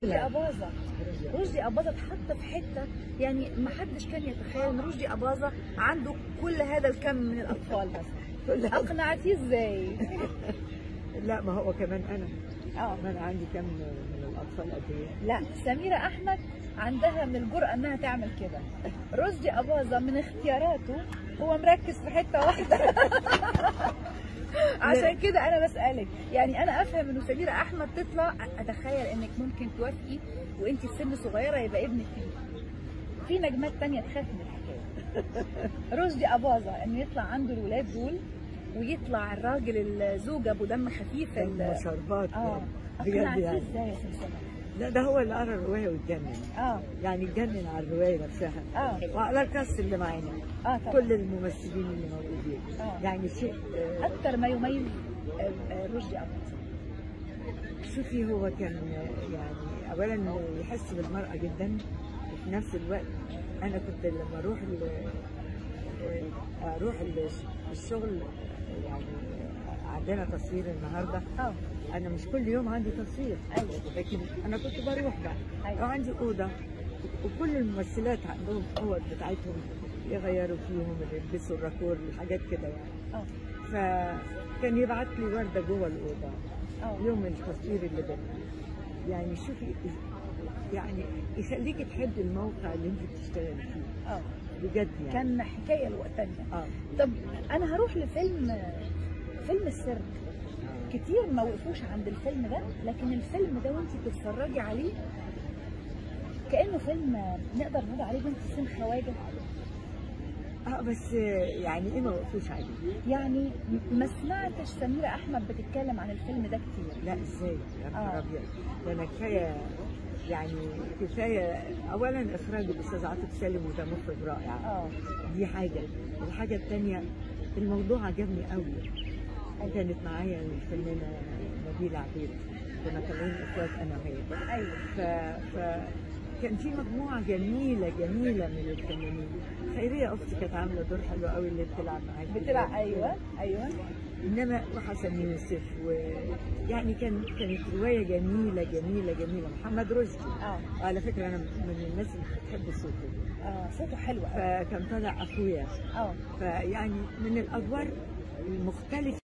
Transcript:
رشدي أباظة رشدي أباظة اتحط في حتة يعني ما حدش كان يتخيل إن رشدي أباظة عنده كل هذا الكم من الأطفال بس لا, أقنعتيه إزاي؟ لا ما هو كمان انا اه ما انا عندي كم من الاطفال قد ايه لا سميرة أحمد عندها من الجرأة إنها تعمل كده رشدي أباظة من اختياراته هو مركز في حتة واحدة عشان كده أنا بسألك يعني أنا أفهم إنه سميرة أحمد تطلع أتخيل إنك ممكن توافقي وأنت في سن صغيرة يبقى ابنك فيه في نجمات تانية تخاف من الحكاية رشدي أباظة إنه يطلع عنده الولاد دول ويطلع الراجل الزوج أبو دم خفيف ال- شربات اه بجد أقنعتيه يعني إزاي يا سمسمة؟ لا ده هو اللي قرا الروايه واتجنن اه يعني اتجنن على الروايه نفسها اه وعلى الكاست اللي معانا اه طبعا كل الممثلين اللي موجودين آه. يعني شيء آه، اكتر ما يميز آه، آه، رشدي اباظة شوفي هو كان آه، يعني اولا يحس بالمراه جدا وفي نفس الوقت انا كنت لما اروح ال- آه، اروح ال- الشغل يعني عندنا تصوير النهارده اه انا مش كل يوم عندي تصوير ايوه لكن انا كنت بروح بقى أيوة. وعندي اوضه وكل الممثلات عندهم اوض بتاعتهم يغيروا فيهم يلبسوا الراكور الحاجات كده يعني اه فكان يبعت لي ورده جوه الاوضه اه يوم التصوير اللي بينا يعني شوفي يعني يخليكي تحبي الموقع اللي انت بتشتغلي فيه اه بجد يعني كان حكايه الوقت تانية اه طب انا هروح لفيلم فيلم السيرك آه. كتير ما وقفوش عند الفيلم ده لكن الفيلم ده وانت بتتفرجي عليه كانه فيلم نقدر نقول عليه بنت سن خواجه اه بس يعني ايه ما وقفوش عليه يعني ما سمعتش سميره احمد بتتكلم عن الفيلم ده كتير لا ازاي يا آه. نهار ابيض ده انا كفايه يعني كفايه اولا اخراج الاستاذ عاطف سالم وده مخرج رائع اه دي حاجه الحاجه الثانيه الموضوع عجبني قوي كانت معايا الفنانه نبيله عبيد كنا طالعين اخوات انا وهي ايوه ف... ف كان في مجموعه جميله جميله من الفنانين خيريه اختي كانت عامله دور حلو قوي اللي بتلعب معاكي بتلعب ايوه ايوه انما وحسن يوسف ويعني كان كانت روايه جميله جميله جميله محمد رشدي اه على فكره انا من الناس اللي بتحب صوته اه صوته حلو قوي فكان طالع اخويا اه فيعني من الادوار المختلفه